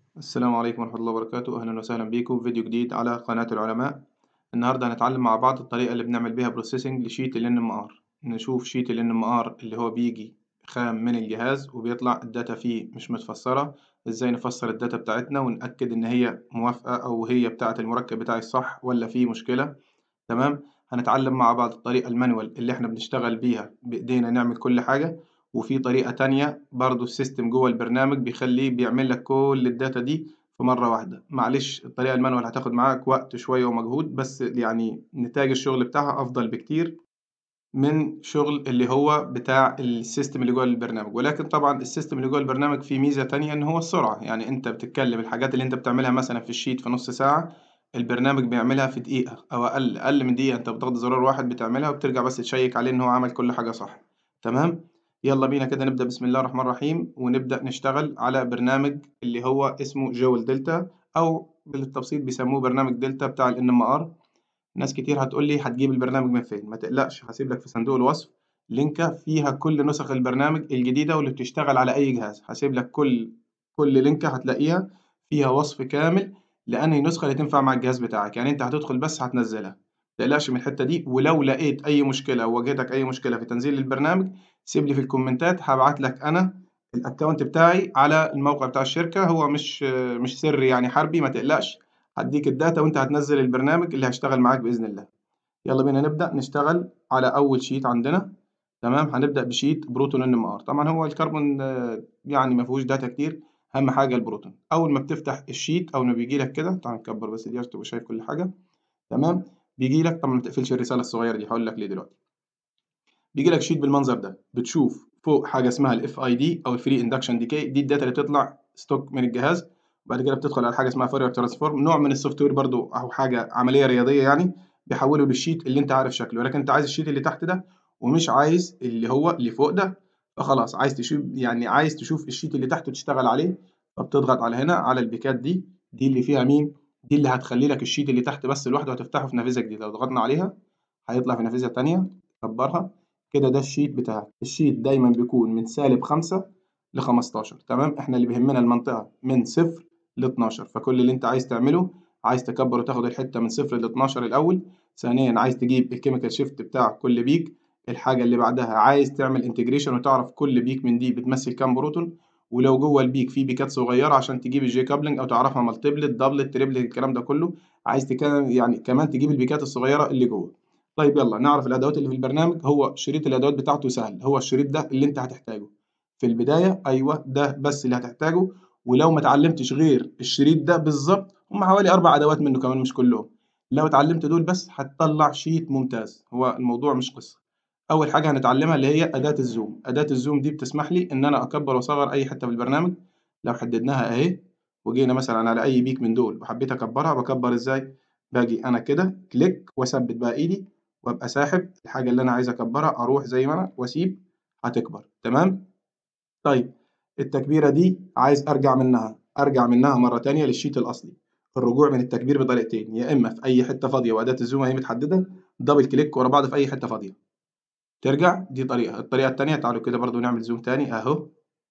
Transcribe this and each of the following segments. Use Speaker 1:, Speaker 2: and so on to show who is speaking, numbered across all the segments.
Speaker 1: السلام عليكم ورحمة الله وبركاته أهلا وسهلا بيكم في فيديو جديد على قناة العلماء النهاردة هنتعلم مع بعض الطريقة اللي بنعمل بيها بروسيسنج لشيت ال NMR نشوف شيت ال NMR اللي هو بيجي خام من الجهاز وبيطلع الداتا فيه مش متفسرة ازاي نفسر الداتا بتاعتنا ونأكد إن هي موافقة أو هي بتاعة المركب بتاعي الصح ولا فيه مشكلة تمام هنتعلم مع بعض الطريقة المانوال اللي احنا بنشتغل بيها بإيدينا نعمل كل حاجة وفي طريقة تانية برضو السيستم جوه البرنامج بيخليه بيعمل لك كل الداتا دي في مرة واحدة معلش الطريقة المانوال هتاخد معاك وقت شوية ومجهود بس يعني نتاج الشغل بتاعها أفضل بكتير من شغل اللي هو بتاع السيستم اللي جوه البرنامج ولكن طبعا السيستم اللي جوه البرنامج فيه ميزة تانية إن هو السرعة يعني أنت بتتكلم الحاجات اللي أنت بتعملها مثلا في الشيت في نص ساعة البرنامج بيعملها في دقيقة أو أقل أقل من دقيقة أنت بتضغط زرار واحد بتعملها وبترجع بس تشيك عليه إن هو عمل كل حاجة صح تمام يلا بينا كده نبدأ بسم الله الرحمن الرحيم ونبدأ نشتغل على برنامج اللي هو اسمه جوول دلتا أو بالتبسيط بيسموه برنامج دلتا بتاع ال NMR ناس كتير هتقول لي هتجيب البرنامج من فين ما تقلقش هسيب لك في صندوق الوصف لينكة فيها كل نسخ البرنامج الجديدة واللي بتشتغل على أي جهاز هسيب لك كل كل لينكة هتلاقيها فيها وصف كامل لأنهي نسخة اللي تنفع مع الجهاز بتاعك يعني أنت هتدخل بس هتنزلها متقلقش من الحتة دي ولو لقيت أي مشكلة أو واجهتك أي مشكلة في تنزيل البرنامج سيب لي في الكومنتات هبعت لك أنا الأكونت بتاعي على الموقع بتاع الشركة هو مش مش سري يعني حربي ما تقلقش هديك الداتا وأنت هتنزل البرنامج اللي هيشتغل معاك بإذن الله يلا بينا نبدأ نشتغل على أول شيت عندنا تمام هنبدأ بشيت بروتون ان ام ار طبعا هو الكربون يعني ما فيهوش داتا كتير أهم حاجة البروتون أول ما بتفتح الشيت أو ما بيجي لك كده تعال نكبر بس دي عشان تبقى شايف كل حاجة تمام بيجي لك طبعا ما تقفلش الرسالة الصغيرة دي هقول لك ليه دلوقتي بيجي لك شيت بالمنظر ده بتشوف فوق حاجه اسمها الاف اي دي او الفري اندكشن ديكي دي الداتا اللي بتطلع ستوك من الجهاز وبعد كده بتدخل على حاجه اسمها فورير ترانسفورم نوع من السوفت وير برضو او حاجه عمليه رياضيه يعني بيحوله للشيت اللي انت عارف شكله ولكن انت عايز الشيت اللي تحت ده ومش عايز اللي هو اللي فوق ده فخلاص عايز تشوف يعني عايز تشوف الشيت اللي تحته تشتغل عليه فبتضغط على هنا على البيكات دي دي اللي فيها مين دي اللي هتخلي لك الشيت اللي تحت بس لوحده هتفتحه في نافذه جديده لو ضغطنا عليها هيطلع في نافذه ثانيه كبرها كده ده الشيت بتاعك الشيت دايما بيكون من سالب خمسة لخمستاشر تمام احنا اللي بيهمنا المنطقة من صفر لاتناشر فكل اللي انت عايز تعمله عايز تكبر وتاخد الحتة من صفر لاتناشر الأول ثانيا عايز تجيب الكيميكال شيفت بتاع كل بيك الحاجة اللي بعدها عايز تعمل انتجريشن وتعرف كل بيك من دي بتمثل كام بروتون ولو جوه البيك في بيكات صغيرة عشان تجيب الجي كابلنج أو تعرفها مالتيبلت دبلت تريبلت الكلام ده كله عايز تكلم يعني كمان تجيب البيكات الصغيرة اللي جوه طيب يلا نعرف الادوات اللي في البرنامج هو شريط الادوات بتاعته سهل هو الشريط ده اللي انت هتحتاجه في البدايه ايوه ده بس اللي هتحتاجه ولو ما اتعلمتش غير الشريط ده بالظبط هم حوالي اربع ادوات منه كمان مش كلهم لو اتعلمت دول بس هتطلع شيت ممتاز هو الموضوع مش قصه اول حاجه هنتعلمها اللي هي اداه الزوم اداه الزوم دي بتسمح لي ان انا اكبر واصغر اي حته في البرنامج لو حددناها اهي وجينا مثلا على اي بيك من دول وحبيت اكبرها بكبر ازاي باجي انا كده كليك واثبت بقى ايدي وابقى ساحب الحاجه اللي انا عايز اكبرها اروح زي ما انا واسيب هتكبر تمام طيب التكبيره دي عايز ارجع منها ارجع منها مره تانية للشيت الاصلي الرجوع من التكبير بطريقتين يا اما في اي حته فاضيه واداه الزوم اهي متحدده دبل كليك ورا بعض في اي حته فاضيه ترجع دي طريقه الطريقه التانية تعالوا كده برضو نعمل زوم تاني اهو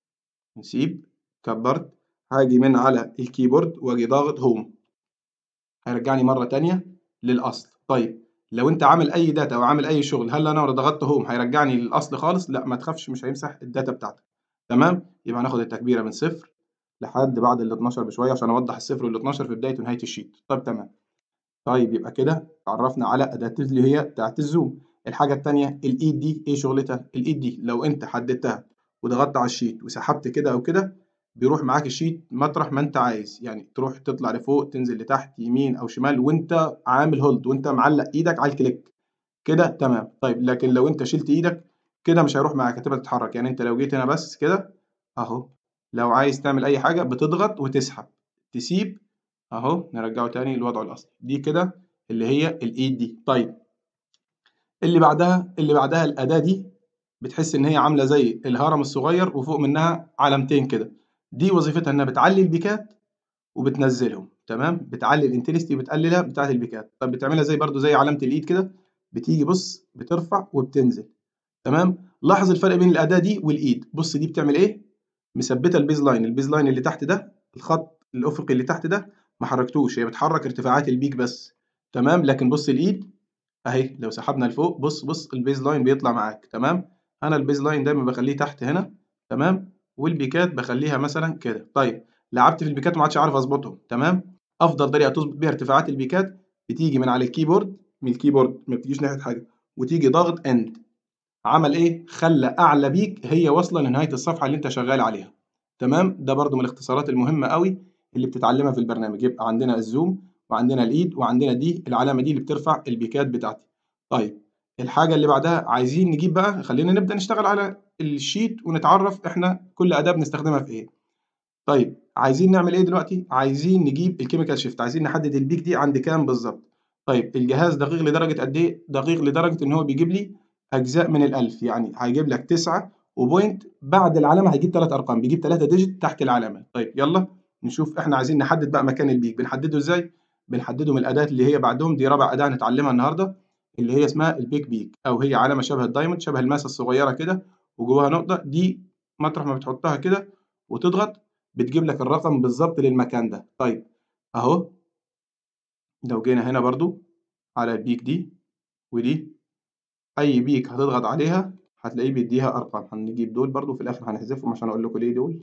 Speaker 1: نسيب كبرت هاجي من على الكيبورد واجي ضاغط هوم هيرجعني مره تانية للاصل طيب لو انت عامل اي داتا او عامل اي شغل هل انا لو ضغطت هوم هيرجعني للاصل خالص لا ما تخافش مش هيمسح الداتا بتاعتك تمام يبقى هناخد التكبيره من صفر لحد بعد ال 12 بشويه عشان اوضح الصفر وال 12 في بدايه ونهايه الشيت طب تمام طيب يبقى كده اتعرفنا على اداه اللي هي بتاعت الزوم الحاجه الثانيه الايد دي ايه شغلتها الايد دي لو انت حددتها وضغطت على الشيت وسحبت كده او كده بيروح معاك الشيت مطرح ما انت عايز يعني تروح تطلع لفوق تنزل لتحت يمين او شمال وانت عامل هولد وانت معلق ايدك على الكليك كده تمام طيب لكن لو انت شلت ايدك كده مش هيروح معاك هتبقى تتحرك يعني انت لو جيت هنا بس كده اهو لو عايز تعمل اي حاجه بتضغط وتسحب تسيب اهو نرجعه تاني لوضعه الاصلي دي كده اللي هي الايد دي طيب اللي بعدها اللي بعدها الاداه دي بتحس ان هي عامله زي الهرم الصغير وفوق منها علامتين كده دي وظيفتها انها بتعلي البيكات وبتنزلهم تمام بتعلي الانتنستي وبتقللها بتاعه البيكات طب بتعملها زي برضو زي علامه الايد كده بتيجي بص بترفع وبتنزل تمام لاحظ الفرق بين الاداه دي والايد بص دي بتعمل ايه مثبته البيز لاين البيز لاين اللي تحت ده الخط الافقي اللي تحت ده ما حركتوش هي بتحرك ارتفاعات البيك بس تمام لكن بص الايد اهي لو سحبنا لفوق بص بص البيز لاين بيطلع معاك تمام انا البيز لاين دايما بخليه تحت هنا تمام والبيكات بخليها مثلا كده طيب لعبت في البيكات وما عادش عارف اظبطهم تمام افضل طريقه تظبط بيها ارتفاعات البيكات بتيجي من على الكيبورد من الكيبورد ما بتجيش ناحيه حاجه وتيجي ضاغط اند عمل ايه خلى اعلى بيك هي واصله لنهايه الصفحه اللي انت شغال عليها تمام ده برضو من الاختصارات المهمه قوي اللي بتتعلمها في البرنامج يبقى عندنا الزوم وعندنا الايد وعندنا دي العلامه دي اللي بترفع البيكات بتاعتي طيب الحاجه اللي بعدها عايزين نجيب بقى خلينا نبدا نشتغل على الشيت ونتعرف احنا كل اداه بنستخدمها في ايه طيب عايزين نعمل ايه دلوقتي عايزين نجيب الكيميكال شيفت عايزين نحدد البيك دي عند كام بالظبط طيب الجهاز دقيق لدرجه قد ايه دقيق لدرجه ان هو بيجيب لي اجزاء من الالف يعني هيجيب لك 9 وبوينت بعد العلامه هيجيب ثلاث ارقام بيجيب ثلاثه ديجيت تحت العلامه طيب يلا نشوف احنا عايزين نحدد بقى مكان البيك بنحدده ازاي بنحدده من الاداه اللي هي بعدهم دي رابع اداه هنتعلمها النهارده اللي هي اسمها البيك بيك او هي علامه شبه الدايموند شبه الماسه الصغيره كده وجواها نقطه دي مطرح ما بتحطها كده وتضغط بتجيب لك الرقم بالظبط للمكان ده طيب اهو لو جينا هنا برضو على البيك دي ودي اي بيك هتضغط عليها هتلاقيه بيديها ارقام هنجيب دول برضو في الاخر هنحذفهم عشان اقول لكم ليه دول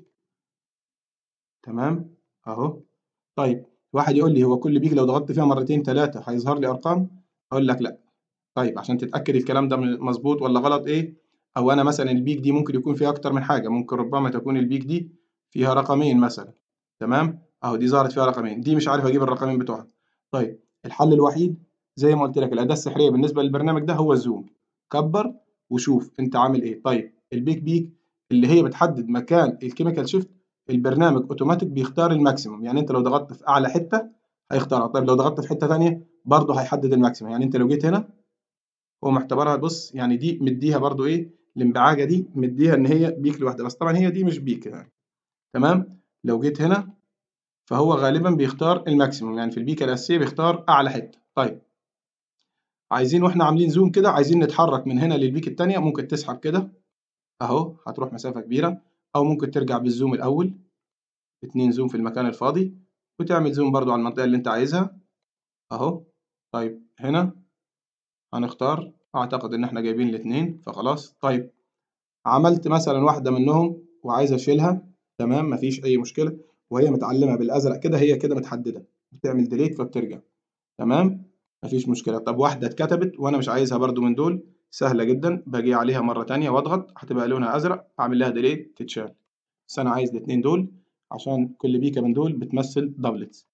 Speaker 1: تمام اهو طيب واحد يقول لي هو كل بيك لو ضغطت فيها مرتين ثلاثه هيظهر لي ارقام اقول لك لا طيب عشان تتاكد الكلام ده مظبوط ولا غلط ايه او انا مثلا البيك دي ممكن يكون فيها اكتر من حاجه ممكن ربما تكون البيك دي فيها رقمين مثلا تمام اهو دي ظهرت فيها رقمين دي مش عارف اجيب الرقمين بتوعها طيب الحل الوحيد زي ما قلت لك الاداه السحريه بالنسبه للبرنامج ده هو الزوم كبر وشوف انت عامل ايه طيب البيك بيك اللي هي بتحدد مكان الكيميكال شيفت البرنامج اوتوماتيك بيختار الماكسيموم يعني انت لو ضغطت في اعلى حته هيختارها طيب لو ضغطت في حته ثانيه برضه هيحدد الماكسيموم يعني انت لو جيت هنا هو معتبرها بص يعني دي مديها برضه ايه الانبعاجه دي مديها ان هي بيك لوحدها بس طبعا هي دي مش بيك يعني تمام لو جيت هنا فهو غالبا بيختار الماكسيموم يعني في البيكه الاساسيه بيختار اعلى حته طيب عايزين واحنا عاملين زوم كده عايزين نتحرك من هنا للبيك الثانيه ممكن تسحب كده اهو هتروح مسافه كبيره او ممكن ترجع بالزوم الاول اتنين زوم في المكان الفاضي وتعمل زوم برضو على المنطقه اللي انت عايزها اهو طيب هنا هنختار اعتقد ان احنا جايبين الاتنين فخلاص طيب عملت مثلا واحده منهم وعايز اشيلها تمام مفيش اي مشكله وهي متعلمه بالازرق كده هي كده متحدده بتعمل ديليت فبترجع تمام مفيش مشكله طب واحده اتكتبت وانا مش عايزها برضو من دول سهله جدا باجي عليها مره تانية واضغط هتبقى لونها ازرق اعمل لها ديليت تتشال بس انا عايز الاثنين دول عشان كل بيكه من دول بتمثل دبلتس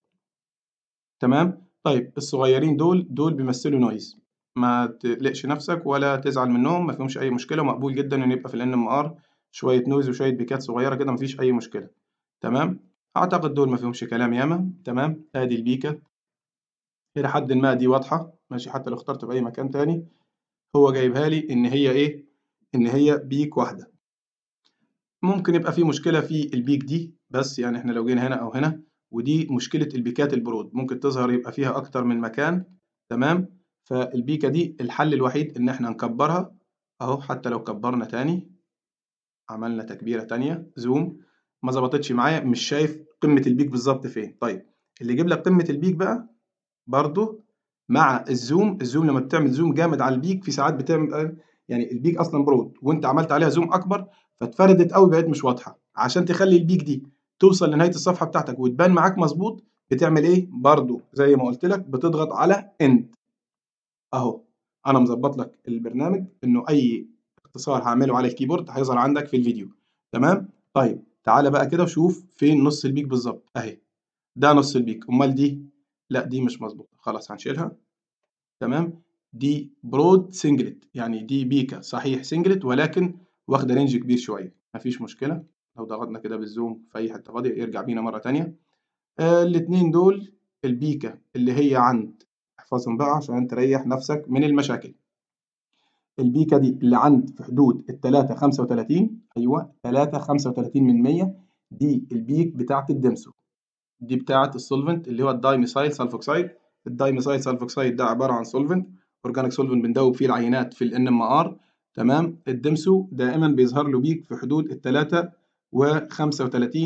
Speaker 1: تمام طيب الصغيرين دول دول بيمثلوا نويز ما تقلقش نفسك ولا تزعل منهم ما فيهمش اي مشكله ومقبول جدا ان يبقى في الان ام ار شويه نويز وشويه بيكات صغيره كده مفيش اي مشكله تمام اعتقد دول ما فيهمش كلام ياما تمام ادي البيكه الى حد ما دي واضحه ماشي حتى لو اخترت في اي مكان تاني هو جايبها لي ان هي ايه ان هي بيك واحده ممكن يبقى في مشكله في البيك دي بس يعني احنا لو جينا هنا او هنا ودي مشكله البيكات البرود ممكن تظهر يبقى فيها اكتر من مكان تمام فالبيكه دي الحل الوحيد ان احنا نكبرها اهو حتى لو كبرنا تاني عملنا تكبيره تانية زوم ما ظبطتش معايا مش شايف قمه البيك بالظبط فين طيب اللي يجيب لك قمه البيك بقى برضو مع الزوم الزوم لما بتعمل زوم جامد على البيك في ساعات بتعمل يعني البيك اصلا برود وانت عملت عليها زوم اكبر فاتفردت قوي بقت مش واضحه عشان تخلي البيك دي توصل لنهايه الصفحه بتاعتك وتبان معاك مظبوط بتعمل ايه برضو زي ما قلت لك بتضغط على اند اهو انا مظبط لك البرنامج انه اي اختصار هعمله على الكيبورد هيظهر عندك في الفيديو تمام طيب تعالى بقى كده وشوف فين نص البيك بالظبط اهي ده نص البيك امال دي لا دي مش مظبوطه خلاص هنشيلها تمام دي برود سنجلت يعني دي بيكا صحيح سنجلت ولكن واخده رينج كبير شويه مفيش مشكله لو ضغطنا كده بالزوم في اي حته فاضيه يرجع بينا مره تانية آه الاتنين دول البيكا اللي هي عند احفظهم بقى عشان تريح نفسك من المشاكل البيكا دي اللي عند في حدود ال 3 35 ايوه 3 35 من 100 دي البيك بتاعت الدمسو دي بتاعت السولفنت اللي هو الدايميثايل سلفوكسايد الدايميثايل سلفوكسايد ده عباره عن سولفنت اورجانيك سولفنت بندوب فيه العينات في الان ام ار تمام الدمسو دائما بيظهر له بيك في حدود ال 3 و 35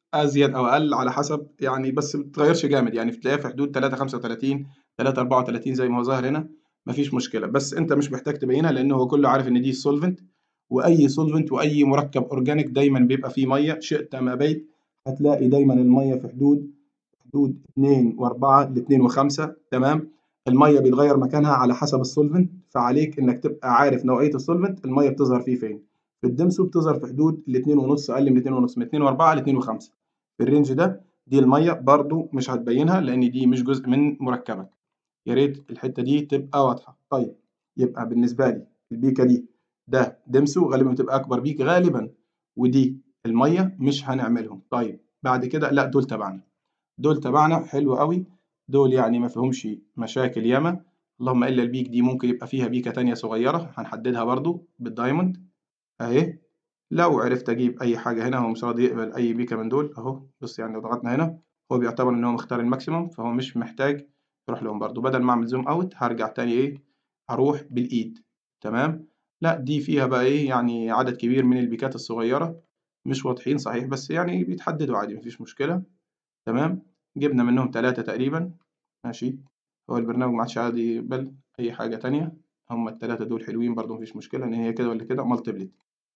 Speaker 1: ازيد او اقل على حسب يعني بس ما بتتغيرش جامد يعني بتلاقيها في حدود 3 35 3 34 زي ما هو ظاهر هنا مفيش مشكله بس انت مش محتاج تبينها لان هو كله عارف ان دي سولفنت واي سولفنت واي مركب اورجانيك دايما بيبقى فيه ميه شئت ام ابيت هتلاقي دايما الميه في حدود حدود 2 و4 ل 2 و5 تمام الميه بيتغير مكانها على حسب السولفنت فعليك انك تبقى عارف نوعيه السولفنت الميه بتظهر فيه فين في الدمسو بتظهر في حدود ال 2 ونص اقل من 2 ونص من 2 و4 ل 2 و5 في الرينج ده دي الميه برضو مش هتبينها لان دي مش جزء من مركبك يا ريت الحته دي تبقى واضحه طيب يبقى بالنسبه لي البيكه دي ده دمسو غالبا بتبقى اكبر بيك غالبا ودي الميه مش هنعملهم طيب بعد كده لا دول تبعنا دول تبعنا حلو قوي دول يعني ما فيهمش مشاكل ياما اللهم الا البيك دي ممكن يبقى فيها بيكه تانية صغيره هنحددها برضو بالدايموند اهي لو عرفت اجيب اي حاجه هنا هو مش راضي يقبل اي بيكه من دول اهو بص يعني لو ضغطنا هنا هو بيعتبر ان هو مختار الماكسيموم فهو مش محتاج يروح لهم برضو بدل ما اعمل زوم اوت هرجع تاني ايه هروح بالايد تمام لا دي فيها بقى ايه يعني عدد كبير من البيكات الصغيره مش واضحين صحيح بس يعني بيتحددوا عادي مفيش مشكله تمام جبنا منهم ثلاثة تقريبا ماشي هو البرنامج ما عادش عادي يقبل اي حاجه تانية هم الثلاثه دول حلوين برضو مفيش مشكله ان هي كده ولا كده مالتيبلت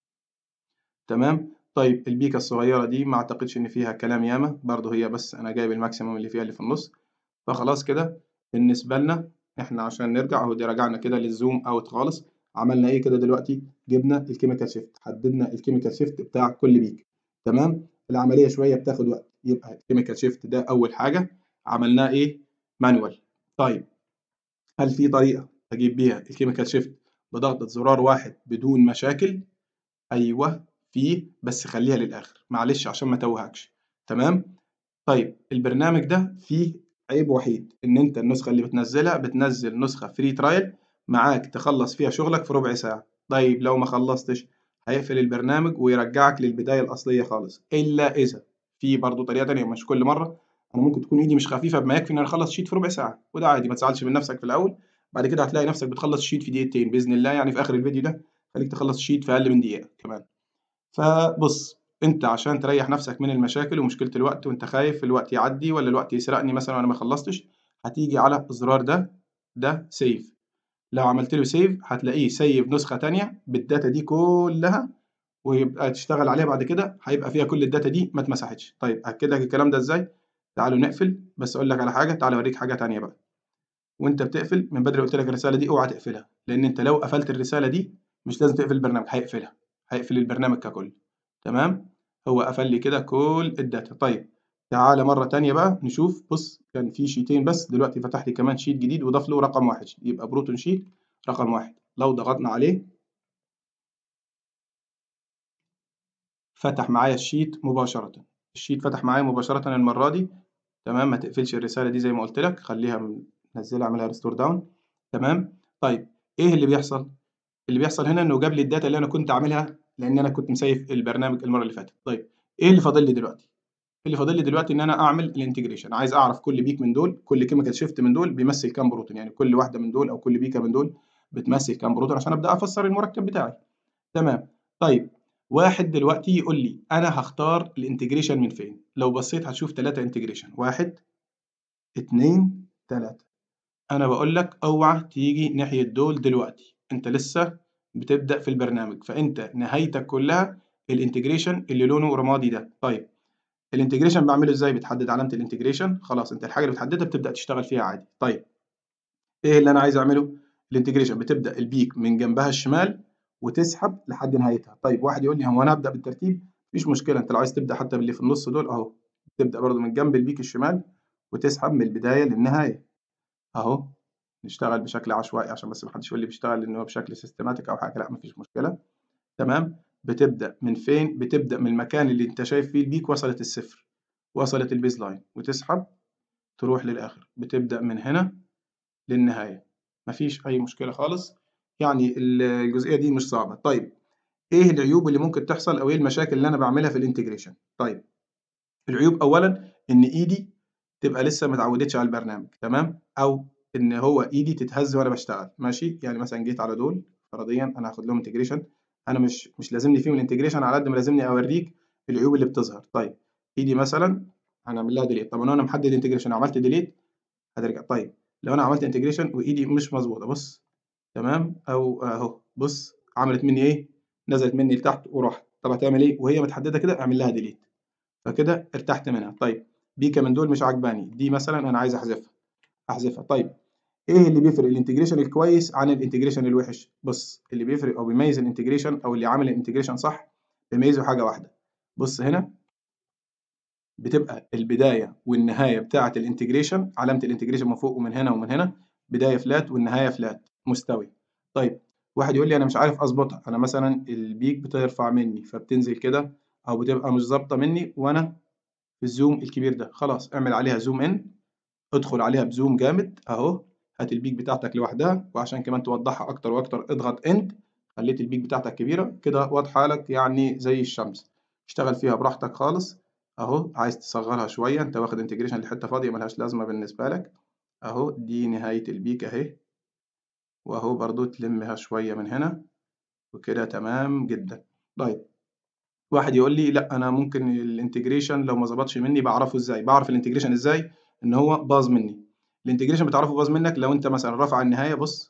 Speaker 1: تمام طيب البيكة الصغيرة دي ما أعتقدش إن فيها كلام ياما برضه هي بس أنا جايب الماكسيموم اللي فيها اللي في النص فخلاص كده بالنسبة لنا إحنا عشان نرجع أهو دي رجعنا كده للزوم أوت خالص عملنا إيه كده دلوقتي جبنا الكيميكال شيفت حددنا الكيميكال شيفت بتاع كل بيك تمام العملية شوية بتاخد وقت يبقى الكيميكال شيفت ده أول حاجة عملناه إيه مانوال طيب هل في طريقة أجيب بيها الكيميكال شيفت بضغطة زرار واحد بدون مشاكل أيوه فيه بس خليها للآخر معلش عشان ما توهكش تمام طيب البرنامج ده فيه عيب وحيد إن أنت النسخة اللي بتنزلها بتنزل نسخة فري ترايل معاك تخلص فيها شغلك في ربع ساعة طيب لو ما خلصتش هيقفل البرنامج ويرجعك للبداية الأصلية خالص إلا إذا في برضه طريقة تانية مش كل مرة أنا ممكن تكون إيدي مش خفيفة بما يكفي إن أنا أخلص شيت في ربع ساعة وده عادي ما تزعلش من نفسك في الأول بعد كده هتلاقي نفسك بتخلص شيت في دقيقتين بإذن الله يعني في آخر الفيديو ده خليك تخلص شيت في أقل من دقيقة كمان فبص انت عشان تريح نفسك من المشاكل ومشكله الوقت وانت خايف الوقت يعدي ولا الوقت يسرقني مثلا وانا ما خلصتش هتيجي على الزرار ده ده سيف لو عملت له سيف هتلاقيه سيف نسخه تانية بالداتا دي كلها ويبقى تشتغل عليها بعد كده هيبقى فيها كل الداتا دي ما اتمسحتش طيب اكد لك الكلام ده ازاي تعالوا نقفل بس اقول لك على حاجه تعالى اوريك حاجه تانية بقى وانت بتقفل من بدري قلت لك الرساله دي اوعى تقفلها لان انت لو قفلت الرساله دي مش لازم تقفل البرنامج هيقفلها هيقفل البرنامج ككل تمام هو قفل لي كده كل الداتا طيب تعالى مرة تانية بقى نشوف بص كان في شيتين بس دلوقتي فتح لي كمان شيت جديد وضاف له رقم واحد يبقى بروتون شيت رقم واحد لو ضغطنا عليه فتح معايا الشيت مباشرة الشيت فتح معايا مباشرة المرة دي تمام ما تقفلش الرسالة دي زي ما قلت لك خليها نزلها اعملها ريستور داون تمام طيب ايه اللي بيحصل اللي بيحصل هنا انه جاب لي الداتا اللي انا كنت عاملها لان انا كنت مسيف البرنامج المره اللي فاتت طيب ايه اللي فاضل لي دلوقتي اللي فاضل لي دلوقتي ان انا اعمل الانتجريشن عايز اعرف كل بيك من دول كل كيميكال شيفت من دول بيمثل كام بروتون يعني كل واحده من دول او كل بيكه من دول بتمثل كام بروتون عشان ابدا افسر المركب بتاعي تمام طيب واحد دلوقتي يقول لي انا هختار الانتجريشن من فين لو بصيت هتشوف ثلاثة انتجريشن واحد اتنين تلاتة انا بقول لك اوعى تيجي ناحية دول دلوقتي انت لسه بتبدأ في البرنامج فانت نهايتك كلها الانتجريشن اللي لونه رمادي ده طيب الانتجريشن بعمله ازاي بتحدد علامة الانتجريشن خلاص انت الحاجة اللي بتحددها بتبدأ تشتغل فيها عادي طيب ايه اللي انا عايز اعمله الانتجريشن بتبدأ البيك من جنبها الشمال وتسحب لحد نهايتها طيب واحد يقول لي هو انا ابدا بالترتيب مفيش مشكله انت لو عايز تبدا حتى باللي في النص دول اهو تبدا برضو من جنب البيك الشمال وتسحب من البدايه للنهايه اهو نشتغل بشكل عشوائي عشان بس محدش يقول لي بيشتغل ان هو بشكل سيستماتيك او حاجه لا مفيش مشكله تمام بتبدا من فين بتبدا من المكان اللي انت شايف فيه البيك وصلت الصفر وصلت البيز لاين وتسحب تروح للاخر بتبدا من هنا للنهايه مفيش اي مشكله خالص يعني الجزئيه دي مش صعبه طيب ايه العيوب اللي ممكن تحصل او ايه المشاكل اللي انا بعملها في الانتجريشن طيب العيوب اولا ان ايدي تبقى لسه ما اتعودتش على البرنامج تمام او ان هو ايدي تتهز وانا بشتغل ماشي يعني مثلا جيت على دول فرضيا انا هاخد لهم انتجريشن انا مش مش لازمني فيهم الانتجريشن على قد ما لازمني اوريك العيوب اللي بتظهر طيب ايدي مثلا هنعمل لها ديليت طب لو انا محدد انتجريشن عملت ديليت هترجع طيب لو انا عملت انتجريشن وايدي مش مظبوطه بص تمام او اهو بص عملت مني ايه نزلت مني لتحت وراحت طب هتعمل ايه وهي متحدده كده اعمل لها ديليت فكده ارتحت منها طيب بيكا من دول مش عجباني دي مثلا انا عايز احذفها احذفها طيب ايه اللي بيفرق الانتجريشن الكويس عن الانتجريشن الوحش بص اللي بيفرق او بيميز الانتجريشن او اللي عامل الانتجريشن صح بيميزه حاجه واحده بص هنا بتبقى البدايه والنهايه بتاعه الانتجريشن علامه الانتجريشن من فوق ومن هنا ومن هنا بدايه فلات والنهايه فلات مستوي طيب واحد يقول لي انا مش عارف اظبطها انا مثلا البيك بترفع مني فبتنزل كده او بتبقى مش ظابطه مني وانا في الزوم الكبير ده خلاص اعمل عليها زوم ان ادخل عليها بزوم جامد اهو هات البيك بتاعتك لوحدها وعشان كمان توضحها اكتر واكتر اضغط اند خليت البيك بتاعتك كبيره كده واضحه لك يعني زي الشمس اشتغل فيها براحتك خالص اهو عايز تصغرها شويه انت واخد انتجريشن لحته فاضيه ملهاش لازمه بالنسبه لك اهو دي نهايه البيك اهي واهو برضو تلمها شويه من هنا وكده تمام جدا طيب واحد يقول لي لا انا ممكن الانتجريشن لو ما ظبطش مني بعرفه ازاي بعرف الانتجريشن ازاي ان هو باظ مني الانتجريشن بتعرفه باظ منك لو انت مثلا رافع النهايه بص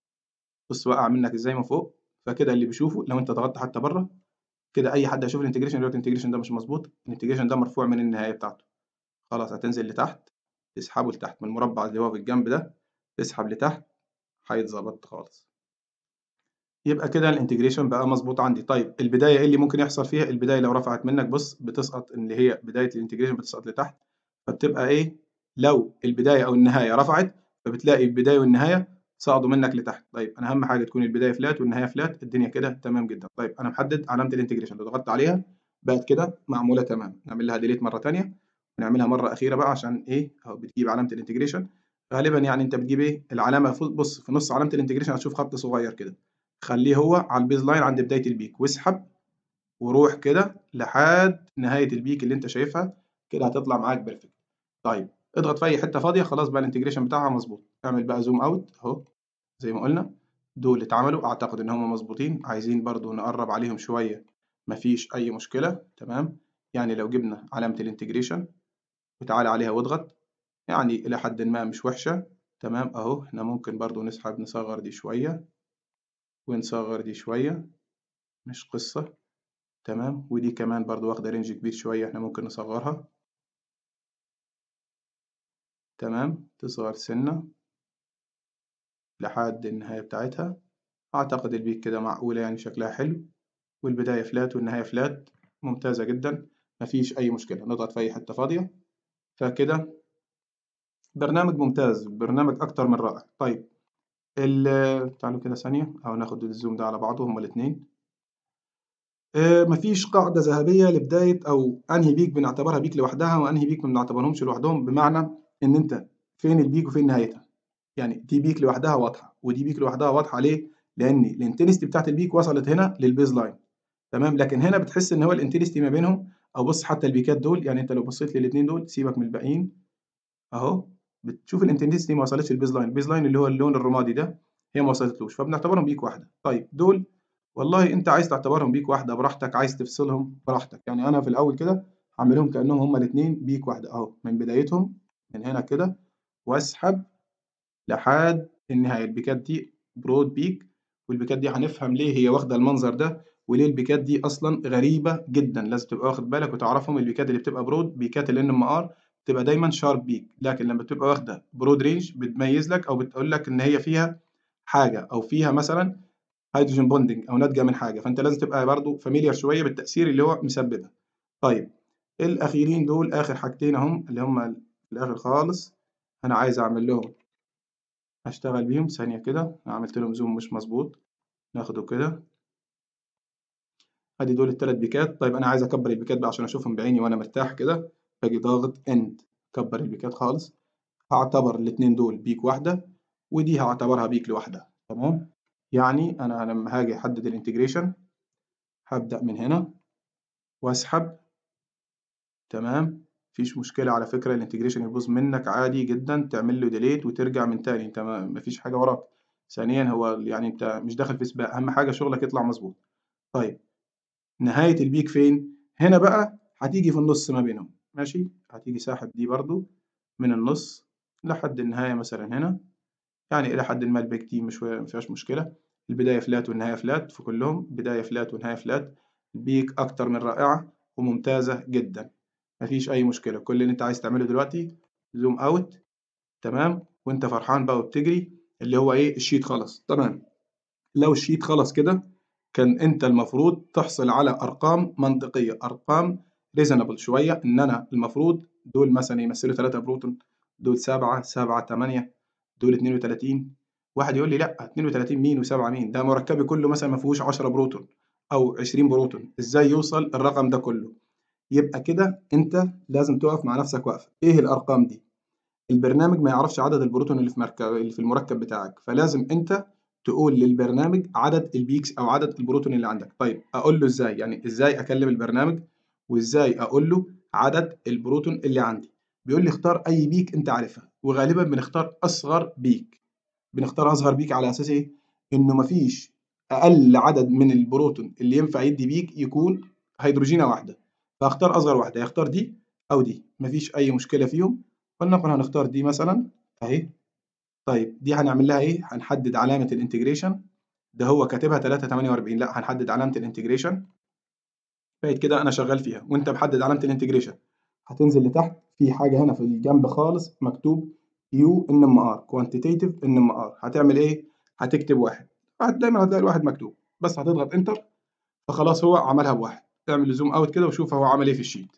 Speaker 1: بص وقع منك ازاي من فوق فكده اللي بيشوفه لو انت ضغطت حتى بره كده اي حد هيشوف الانتجريشن يقول لك الانتجريشن ده مش مظبوط الانتجريشن ده مرفوع من النهايه بتاعته خلاص هتنزل لتحت تسحبه لتحت من المربع اللي هو في الجنب ده تسحب لتحت هيتظبط خالص يبقى كده الانتجريشن بقى مظبوط عندي طيب البدايه ايه اللي ممكن يحصل فيها البدايه لو رفعت منك بص بتسقط اللي هي بدايه الانتجريشن بتسقط لتحت فبتبقى ايه لو البدايه او النهايه رفعت فبتلاقي البدايه والنهايه صعدوا منك لتحت طيب انا اهم حاجه تكون البدايه فلات والنهايه فلات الدنيا كده تمام جدا طيب انا محدد علامه الانتجريشن لو ضغطت عليها بقت كده معموله تمام نعمل لها ديليت مره ثانيه ونعملها مره اخيره بقى عشان ايه اهو بتجيب علامه الانتجريشن غالبا يعني انت بتجيب ايه العلامه بص في نص علامه الانتجريشن هتشوف خط صغير كده خليه هو على البيز لاين عند بدايه البيك واسحب وروح كده لحد نهايه البيك اللي انت شايفها كده هتطلع معاك بيرفكت طيب اضغط في اي حته فاضيه خلاص بقى الانتجريشن بتاعها مظبوط اعمل بقى زوم اوت اهو زي ما قلنا دول اتعملوا اعتقد ان هم مظبوطين عايزين برضو نقرب عليهم شويه مفيش اي مشكله تمام يعني لو جبنا علامه الانتجريشن وتعالى عليها واضغط يعني الى حد ما مش وحشه تمام اهو احنا ممكن برضو نسحب نصغر دي شويه ونصغر دي شويه مش قصه تمام ودي كمان برضو واخده رينج كبير شويه احنا ممكن نصغرها تمام تصغر سنة لحد النهاية بتاعتها أعتقد البيك كده معقولة يعني شكلها حلو والبداية فلات والنهاية فلات ممتازة جدا مفيش أي مشكلة نضغط في أي حتة فاضية فكده برنامج ممتاز برنامج أكتر من رائع طيب تعالوا كده ثانية أو ناخد الزوم ده على بعضه هما الاتنين آه مفيش قاعدة ذهبية لبداية أو أنهي بيك بنعتبرها بيك لوحدها وأنهي بيك ما بنعتبرهمش لوحدهم بمعنى إن أنت فين البيك وفين نهايتها يعني دي بيك لوحدها واضحة ودي بيك لوحدها واضحة ليه؟ لأن الانتنستي بتاعت البيك وصلت هنا للبيز لاين تمام لكن هنا بتحس إن هو الانتنستي ما بينهم أو بص حتى البيكات دول يعني أنت لو بصيت للاتنين دول سيبك من الباقيين أهو بتشوف الانتنستي ما وصلتش البيز لاين البيز لاين اللي هو اللون الرمادي ده هي ما وصلتلوش فبنعتبرهم بيك واحدة طيب دول والله انت عايز تعتبرهم بيك واحده براحتك عايز تفصلهم براحتك يعني انا في الاول كده هعملهم كانهم هما الاثنين بيك واحده اهو من بدايتهم من هنا كده واسحب لحد النهايه البيكات دي برود بيك والبيكات دي هنفهم ليه هي واخده المنظر ده وليه البيكات دي اصلا غريبه جدا لازم تبقى واخد بالك وتعرفهم البيكات اللي بتبقى برود بيكات الان ام ار بتبقى دايما شارب بيك لكن لما بتبقى واخده برود رينج بتميز لك او بتقول لك ان هي فيها حاجه او فيها مثلا هيدروجين بوندنج او ناتجه من حاجه فانت لازم تبقى برضو فاميليار شويه بالتاثير اللي هو مسببها طيب الاخيرين دول اخر حاجتين اهم اللي هم في الاخر خالص انا عايز اعمل لهم هشتغل بيهم ثانيه كده عملت لهم زوم مش مظبوط ناخده كده ادي دول الثلاث بيكات طيب انا عايز اكبر البيكات بقى عشان اشوفهم بعيني وانا مرتاح كده باجي ضاغط اند كبر البيكات خالص هعتبر الاثنين دول بيك واحده ودي هعتبرها بيك لوحدها تمام يعني أنا لما هاجي أحدد الانتجريشن هبدأ من هنا وأسحب تمام مفيش مشكلة على فكرة الانتجريشن يبوظ منك عادي جدا تعمل له ديليت وترجع من تاني أنت مفيش حاجة وراك ثانيا هو يعني أنت مش داخل في سباق أهم حاجة شغلك يطلع مظبوط طيب نهاية البيك فين؟ هنا بقى هتيجي في النص ما بينهم ماشي هتيجي ساحب دي برضو من النص لحد النهاية مثلا هنا يعني إلى حد ما البيك دي مش مفيهاش مشكلة البداية فلات والنهاية فلات في كلهم بداية فلات ونهاية فلات البيك أكتر من رائعة وممتازة جدا مفيش أي مشكلة كل اللي أنت عايز تعمله دلوقتي زوم أوت تمام وأنت فرحان بقى وبتجري اللي هو إيه الشيت خلص تمام لو الشيت خلص كده كان أنت المفروض تحصل على أرقام منطقية أرقام ريزونبل شوية إن أنا المفروض دول مثلا يمثلوا 3 بروتون دول 7 7 8 دول 32 واحد يقول لي لا 32 مين و7 مين ده مركبي كله مثلا ما فيهوش 10 بروتون او 20 بروتون ازاي يوصل الرقم ده كله يبقى كده انت لازم تقف مع نفسك وقفه ايه الارقام دي البرنامج ما يعرفش عدد البروتون اللي في مركب اللي في المركب بتاعك فلازم انت تقول للبرنامج عدد البيكس او عدد البروتون اللي عندك طيب اقول له ازاي يعني ازاي اكلم البرنامج وازاي اقول له عدد البروتون اللي عندي بيقول لي اختار اي بيك انت عارفها وغالبا بنختار اصغر بيك بنختار اصغر بيك على اساس ايه انه مفيش اقل عدد من البروتون اللي ينفع يدي بيك يكون هيدروجينه واحده فاختار اصغر واحده يختار دي او دي مفيش اي مشكله فيهم فلنقل هنختار دي مثلا اهي طيب دي هنعمل لها ايه هنحدد علامه الانتجريشن ده هو كاتبها 348 لا هنحدد علامه الانتجريشن بقت كده انا شغال فيها وانت محدد علامه الانتجريشن هتنزل لتحت في حاجه هنا في الجنب خالص مكتوب يو ان ام ار كوانتيتيف ان ام ار هتعمل ايه هتكتب واحد دايما هتلاقي الواحد مكتوب بس هتضغط انتر فخلاص هو عملها بواحد اعمل زوم اوت كده وشوف هو عمل ايه في الشيت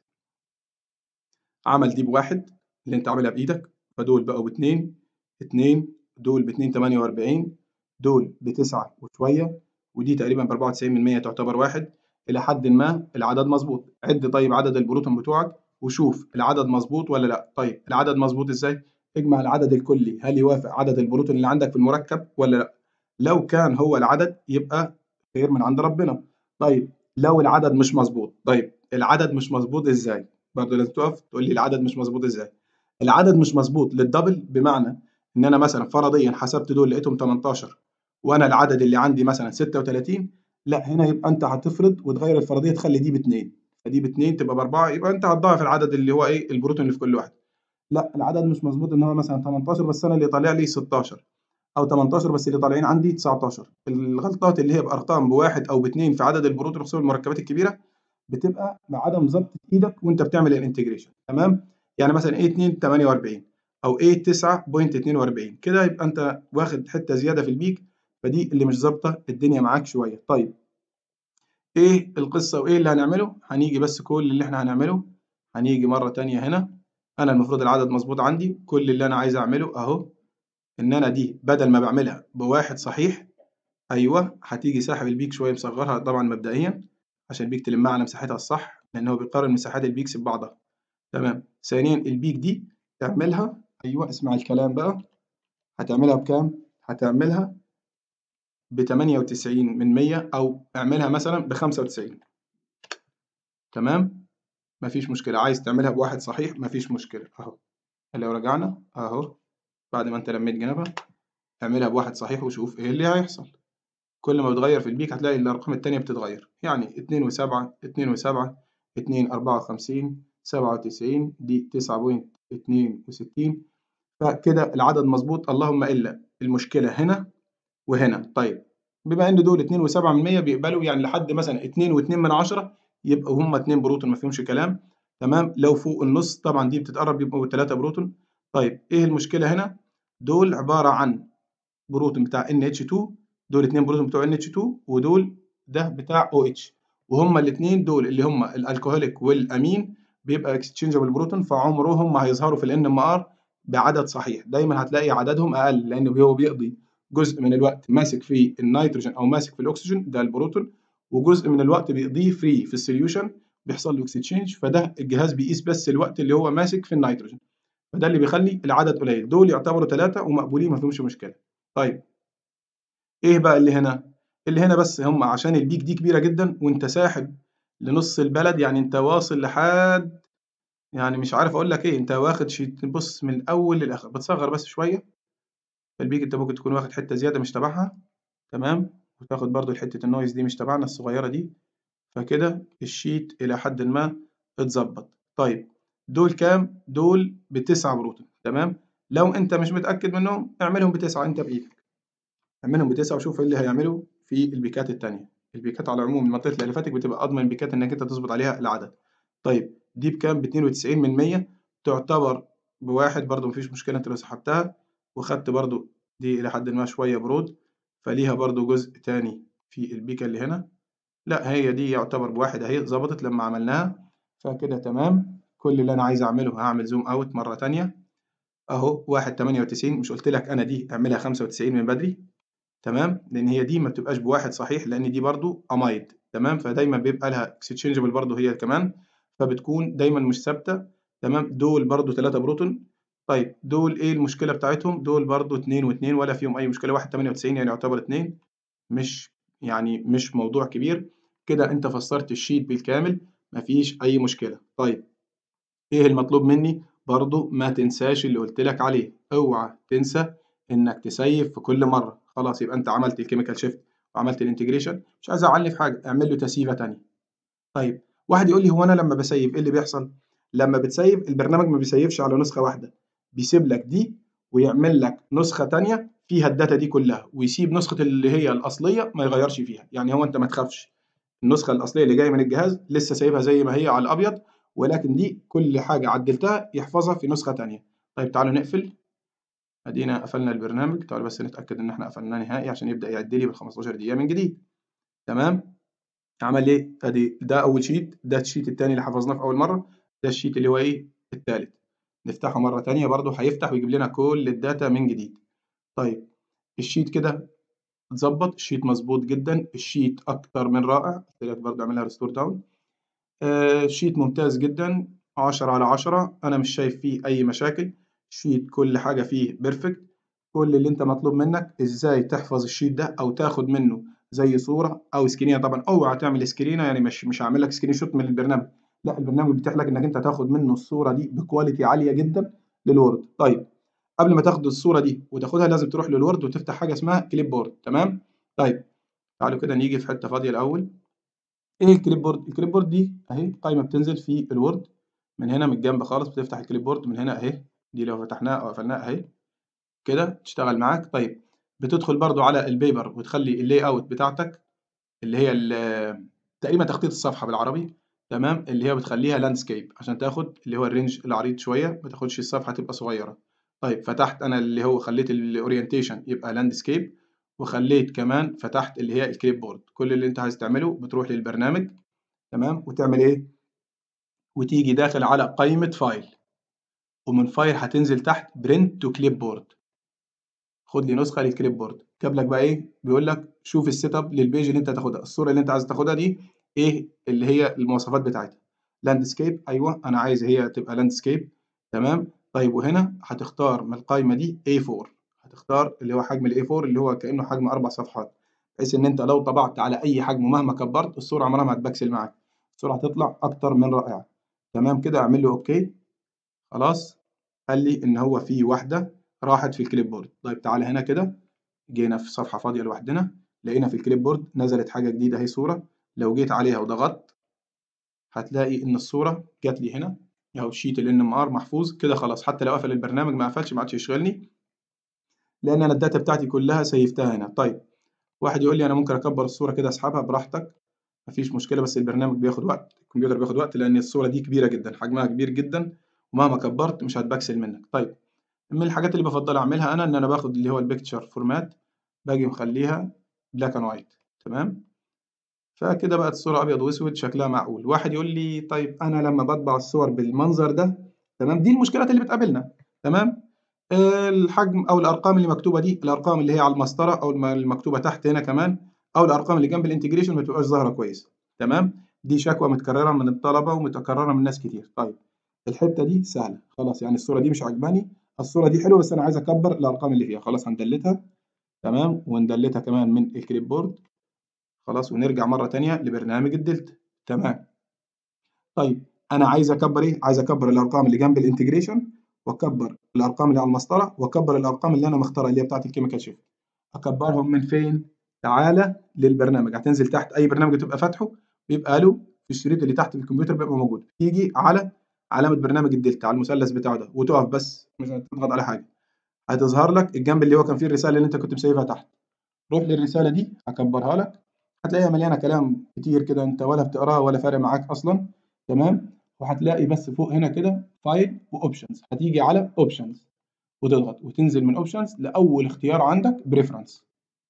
Speaker 1: عمل دي بواحد اللي انت عاملها بايدك فدول بقوا باتنين اتنين دول باتنين تمانية واربعين دول بتسعة وشوية ودي تقريبا ب 94 من 100 تعتبر واحد إلى حد ما العدد مظبوط عد طيب عدد البروتون بتوعك وشوف العدد مظبوط ولا لا طيب العدد مظبوط ازاي اجمع العدد الكلي هل يوافق عدد البروتون اللي عندك في المركب ولا لا لو كان هو العدد يبقى خير من عند ربنا طيب لو العدد مش مظبوط طيب العدد مش مظبوط ازاي برضه لازم تقف تقول لي العدد مش مظبوط ازاي العدد مش مظبوط للدبل بمعنى ان انا مثلا فرضيا حسبت دول لقيتهم 18 وانا العدد اللي عندي مثلا 36 لا هنا يبقى انت هتفرض وتغير الفرضيه تخلي دي باثنين فدي باثنين تبقى باربعه يبقى انت هتضاعف العدد اللي هو ايه البروتون اللي في كل واحد لا العدد مش مظبوط ان هو مثلا 18 بس انا اللي طالع لي 16 او 18 بس اللي طالعين عندي 19 الغلطات اللي هي بارقام بواحد او باثنين في عدد البروتون خصوصا المركبات الكبيره بتبقى بعدم ضبط ايدك وانت بتعمل الانتجريشن تمام يعني مثلا ايه 2 48 او ايه 9.42 كده يبقى انت واخد حته زياده في البيك فدي اللي مش ظابطه الدنيا معاك شويه طيب ايه القصه وايه اللي هنعمله هنيجي بس كل اللي احنا هنعمله هنيجي مره تانية هنا انا المفروض العدد مظبوط عندي كل اللي انا عايز اعمله اهو ان انا دي بدل ما بعملها بواحد صحيح ايوه هتيجي ساحب البيك شويه مصغرها طبعا مبدئيا عشان البيك تلمها على مساحتها الصح لان هو بيقارن مساحات البيكس ببعضها تمام ثانيا البيك دي تعملها ايوه اسمع الكلام بقى هتعملها بكام هتعملها ب 98 من 100 او اعملها مثلا ب 95 تمام مفيش مشكله عايز تعملها بواحد صحيح مفيش مشكله اهو لو رجعنا اهو بعد ما انت لميت جنبها اعملها بواحد صحيح وشوف ايه اللي هيحصل كل ما بتغير في البيك هتلاقي الارقام التانية بتتغير يعني اتنين وسبعة اتنين وسبعة اتنين اربعة وخمسين سبعة وتسعين دي تسعة بوينت اتنين وستين فكده العدد مظبوط اللهم الا المشكلة هنا وهنا طيب بما ان دول اتنين وسبعة من مية بيقبلوا يعني لحد مثلا اتنين واتنين من عشرة يبقوا هما اتنين بروتون ما فيهمش كلام تمام لو فوق النص طبعا دي بتتقرب يبقوا تلاتة بروتون طيب ايه المشكلة هنا دول عبارة عن بروتون بتاع NH2 دول اتنين بروتون بتوع NH2 ودول ده بتاع OH وهما الاتنين دول اللي هما الالكوهوليك والامين بيبقى اكستشينجبل بروتون فعمرهم ما هيظهروا في الان ام ار بعدد صحيح دايما هتلاقي عددهم اقل لانه هو بيقضي جزء من الوقت ماسك في النيتروجين او ماسك في الاكسجين ده البروتون وجزء من الوقت بيقضيه فري في السوليوشن بيحصل له اكستشينج فده الجهاز بيقيس بس الوقت اللي هو ماسك في النيتروجين فده اللي بيخلي العدد قليل دول يعتبروا ثلاثة ومقبولين ما فيهمش مشكلة طيب ايه بقى اللي هنا اللي هنا بس هم عشان البيك دي كبيرة جدا وانت ساحب لنص البلد يعني انت واصل لحد يعني مش عارف اقول لك ايه انت واخد شيت بص من الاول للاخر بتصغر بس شوية البيك انت ممكن تكون واخد حتة زيادة مش تبعها تمام وتاخد برضو حتة النويز دي مش تبعنا الصغيرة دي فكده الشيت الى حد ما اتظبط طيب دول كام دول بتسعة بروتون تمام لو انت مش متاكد منهم اعملهم بتسعة انت بايدك اعملهم بتسعة وشوف ايه اللي هيعمله في البيكات التانية البيكات على العموم منطقه الاليفاتيك بتبقى اضمن البيكات انك انت تظبط عليها العدد طيب دي بكام ب 92 من 100 تعتبر بواحد برضو مفيش مشكله انت لو سحبتها وخدت برضو دي الى حد ما شويه برود فليها برضو جزء تاني في البيكه اللي هنا لا هي دي يعتبر بواحد اهي ظبطت لما عملناها فكده تمام كل اللي انا عايز اعمله هعمل زوم اوت مره تانية اهو واحد تمانية وتسعين مش قلت لك انا دي اعملها خمسة وتسعين من بدري تمام لان هي دي ما بتبقاش بواحد صحيح لان دي برضو امايد تمام فدايما بيبقى لها اكستشينجبل برضو هي كمان فبتكون دايما مش ثابته تمام دول برضو 3 بروتون طيب دول ايه المشكله بتاعتهم دول برضو 2 و2 ولا فيهم اي مشكله 1 98 يعني يعتبر 2 مش يعني مش موضوع كبير كده انت فسرت الشيت بالكامل مفيش اي مشكله طيب ايه المطلوب مني برضو ما تنساش اللي قلت لك عليه اوعى تنسى انك تسيف في كل مره خلاص يبقى انت عملت الكيميكال شيفت وعملت الانتجريشن مش عايز اعلي في حاجه اعمل له تسييفه ثانيه طيب واحد يقول لي هو انا لما بسيف ايه اللي بيحصل لما بتسيف البرنامج ما بيسيفش على نسخه واحده بيسيب لك دي ويعمل لك نسخه ثانيه فيها الداتا دي كلها ويسيب نسخه اللي هي الاصليه ما يغيرش فيها يعني هو انت ما تخافش النسخه الاصليه اللي جايه من الجهاز لسه سايبها زي ما هي على الابيض ولكن دي كل حاجه عدلتها يحفظها في نسخه ثانيه طيب تعالوا نقفل ادينا قفلنا البرنامج تعالوا بس نتاكد ان احنا قفلناه نهائي عشان يبدا يعد لي بال 15 دقيقه من جديد تمام عمل ايه ادي ده اول شيت ده الشيت الثاني اللي حفظناه في اول مره ده الشيت اللي هو ايه الثالث نفتحه مره ثانيه برده هيفتح ويجيب لنا كل الداتا من جديد طيب الشيت كده اتظبط الشيت مظبوط جدا الشيت اكتر من رائع قلت لك برده اعملها ريستور داون آه شيت ممتاز جدا 10 على 10 انا مش شايف فيه اي مشاكل شيت كل حاجه فيه بيرفكت كل اللي انت مطلوب منك ازاي تحفظ الشيت ده او تاخد منه زي صوره او سكرينه طبعا اوعى تعمل سكرينه يعني مش مش هعمل لك سكرين شوت من البرنامج لا البرنامج بيتيح لك انك انت تاخد منه الصوره دي بكواليتي عاليه جدا للوورد طيب قبل ما تاخد الصوره دي وتاخدها لازم تروح للوورد وتفتح حاجه اسمها كليب بورد تمام طيب تعالوا كده نيجي في حته فاضيه الاول ايه الكليب بورد الكليب بورد دي اهي قائمه بتنزل في الوورد من هنا من الجنب خالص بتفتح الكليب بورد من هنا اهي دي لو فتحناها او قفلناها اهي كده تشتغل معاك طيب بتدخل برضو على البيبر وتخلي اللاي اوت بتاعتك اللي هي تقريبا تخطيط الصفحه بالعربي تمام اللي هي بتخليها لاندسكيب عشان تاخد اللي هو الرينج العريض شويه ما تاخدش الصفحه تبقى صغيره طيب فتحت انا اللي هو خليت الاورينتيشن يبقى لاندسكيب وخليت كمان فتحت اللي هي الكليب بورد كل اللي انت عايز تعمله بتروح للبرنامج تمام وتعمل ايه وتيجي داخل على قائمه فايل ومن فايل هتنزل تحت برنت تو كليب بورد خد لي نسخه للكليب بورد جاب لك بقى ايه بيقول لك شوف السيت اب للبيج اللي انت هتاخدها الصوره اللي انت عايز تاخدها دي ايه اللي هي المواصفات بتاعتها لاندسكيب ايوه انا عايز هي تبقى لاندسكيب تمام طيب وهنا هتختار من القائمه دي A4 هتختار اللي هو حجم الاي 4 اللي هو كانه حجم اربع صفحات بحيث ان انت لو طبعت على اي حجم مهما كبرت الصوره عمرها ما هتبكسل معاك الصوره هتطلع اكتر من رائعه تمام كده اعمل له اوكي خلاص قال لي ان هو في واحده راحت في الكليب بورد طيب تعالى هنا كده جينا في صفحه فاضيه لوحدنا لقينا في الكليب بورد نزلت حاجه جديده اهي صوره لو جيت عليها وضغطت هتلاقي ان الصوره جات لي هنا اهو شيت ال ام ار محفوظ كده خلاص حتى لو قفل البرنامج ما قفلش ما عادش يشغلني لان انا الداتا بتاعتي كلها سيفتها هنا طيب واحد يقول لي انا ممكن اكبر الصوره كده اسحبها براحتك مفيش مشكله بس البرنامج بياخد وقت الكمبيوتر بياخد وقت لان الصوره دي كبيره جدا حجمها كبير جدا ومهما كبرت مش هتبكسل منك طيب من الحاجات اللي بفضل اعملها انا ان انا باخد اللي هو البيكتشر فورمات باجي مخليها بلاك اند وايت تمام فكده بقت الصوره ابيض واسود شكلها معقول واحد يقول لي طيب انا لما بطبع الصور بالمنظر ده تمام دي المشكلات اللي بتقابلنا تمام الحجم او الارقام اللي مكتوبه دي الارقام اللي هي على المسطره او المكتوبه تحت هنا كمان او الارقام اللي جنب الانتجريشن ما بتبقاش ظاهره كويس تمام دي شكوى متكرره من الطلبه ومتكرره من ناس كتير طيب الحته دي سهله خلاص يعني الصوره دي مش عجباني الصوره دي حلوه بس انا عايز اكبر الارقام اللي فيها خلاص هندلتها تمام وندلتها كمان من الكليب بورد خلاص ونرجع مره ثانيه لبرنامج الدلتا تمام طيب انا عايز اكبر ايه عايز اكبر الارقام اللي جنب الانتجريشن واكبر الارقام اللي على المسطره واكبر الارقام اللي انا مختارها اللي هي بتاعت الكيميكال شيفت اكبرهم من فين تعالى للبرنامج هتنزل تحت اي برنامج تبقى فاتحه بيبقى له في الشريط اللي تحت في الكمبيوتر بيبقى موجود تيجي على علامه برنامج الدلتا على المثلث بتاعه ده وتقف بس مش هتضغط على حاجه هتظهر لك الجنب اللي هو كان فيه الرساله اللي انت كنت مسيبها تحت روح للرساله دي هكبرها لك هتلاقيها مليانه كلام كتير كده انت ولا بتقراها ولا فارق معاك اصلا تمام وهتلاقي بس فوق هنا كده فايل واوبشنز هتيجي على اوبشنز وتضغط وتنزل من اوبشنز لاول اختيار عندك بريفرنس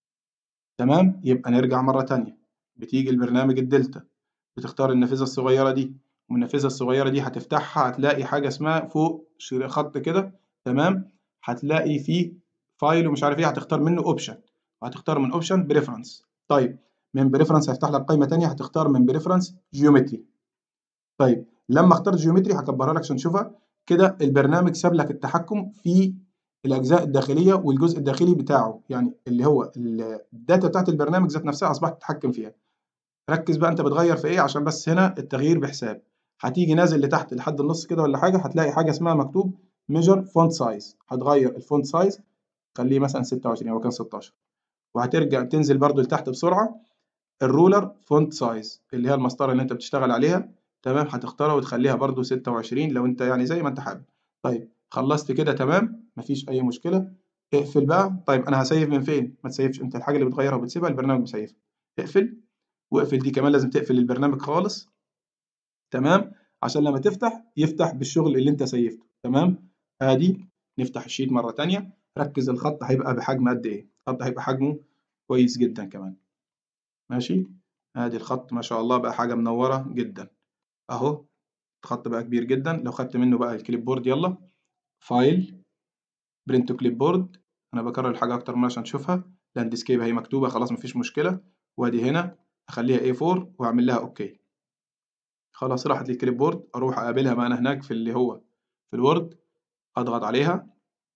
Speaker 1: تمام يبقى نرجع مره تانية بتيجي البرنامج الدلتا بتختار النافذه الصغيره دي ومن النافذه الصغيره دي هتفتحها هتلاقي حاجه اسمها فوق خط كده تمام هتلاقي فيه فايل ومش عارف ايه هتختار منه اوبشن وهتختار من اوبشن بريفرنس طيب من بريفرنس هيفتح لك قائمه ثانيه هتختار من بريفرنس جيومتري طيب لما اخترت جيومتري هكبرها لك عشان تشوفها كده البرنامج ساب لك التحكم في الاجزاء الداخليه والجزء الداخلي بتاعه يعني اللي هو الداتا بتاعت البرنامج ذات نفسها اصبحت تتحكم فيها ركز بقى انت بتغير في ايه عشان بس هنا التغيير بحساب هتيجي نازل لتحت لحد النص كده ولا حاجه هتلاقي حاجه اسمها مكتوب ميجر فونت سايز هتغير الفونت سايز خليه مثلا 26 هو كان 16 وهترجع تنزل برده لتحت بسرعه الرولر فونت سايز اللي هي المسطره اللي انت بتشتغل عليها تمام هتختارها وتخليها برده 26 لو انت يعني زي ما انت حابب طيب خلصت كده تمام مفيش اي مشكله اقفل بقى طيب انا هسيف من فين ما تسيفش انت الحاجه اللي بتغيرها وبتسيبها البرنامج مسيفها اقفل واقفل دي كمان لازم تقفل البرنامج خالص تمام عشان لما تفتح يفتح بالشغل اللي انت سيفته تمام ادي نفتح الشيت مره تانية ركز الخط هيبقى بحجم قد ايه الخط هيبقى حجمه كويس جدا كمان ماشي ادي الخط ما شاء الله بقى حاجه منوره جدا اهو الخط بقى كبير جدا لو خدت منه بقى الكليب بورد يلا فايل برنت كليب بورد انا بكرر الحاجه اكتر من عشان تشوفها لاندسكيب هي مكتوبه خلاص مفيش مشكله وادي هنا اخليها A4 واعمل لها اوكي خلاص راحت للكليب بورد اروح اقابلها بقى انا هناك في اللي هو في الوورد اضغط عليها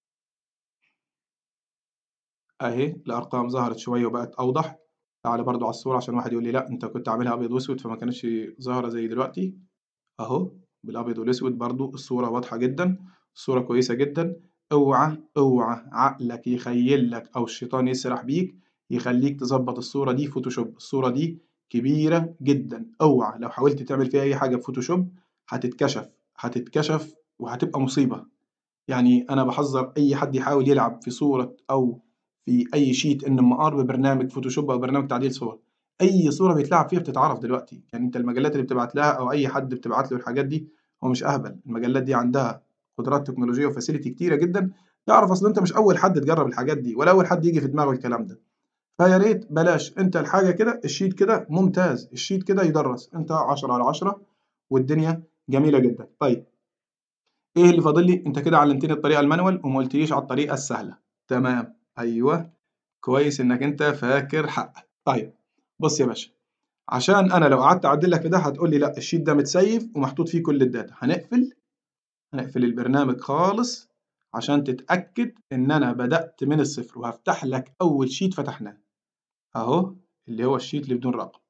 Speaker 1: اهي الارقام ظهرت شويه وبقت اوضح تعالى برضو على الصوره عشان واحد يقول لي لا انت كنت عاملها ابيض واسود فما كانتش ظاهره زي دلوقتي اهو بالابيض والاسود برضو الصوره واضحه جدا الصوره كويسه جدا اوعى اوعى عقلك يخيل لك او الشيطان يسرح بيك يخليك تظبط الصوره دي فوتوشوب الصوره دي كبيره جدا اوعى لو حاولت تعمل فيها اي حاجه بفوتوشوب هتتكشف هتتكشف وهتبقى مصيبه يعني انا بحذر اي حد يحاول يلعب في صوره او في اي شيت ان ام ار ببرنامج فوتوشوب او برنامج تعديل صور اي صوره بيتلعب فيها بتتعرف دلوقتي يعني انت المجلات اللي بتبعت لها او اي حد بتبعت له الحاجات دي هو مش اهبل المجلات دي عندها قدرات تكنولوجيه وفاسيلتي كتيره جدا تعرف اصل انت مش اول حد تجرب الحاجات دي ولا اول حد يجي في دماغه الكلام ده فيا ريت بلاش انت الحاجه كده الشيت كده ممتاز الشيت كده يدرس انت 10 على 10 والدنيا جميله جدا طيب ايه اللي فاضل لي انت كده علمتني الطريقه المانوال وما قلتليش على الطريقه السهله تمام ايوه كويس انك انت فاكر حقك طيب بص يا باشا عشان انا لو قعدت اعدل لك في ده هتقول لي لا الشيت ده متسيف ومحطوط فيه كل الداتا هنقفل هنقفل البرنامج خالص عشان تتاكد ان انا بدات من الصفر وهفتح لك اول شيت فتحناه اهو اللي هو الشيت اللي بدون رقم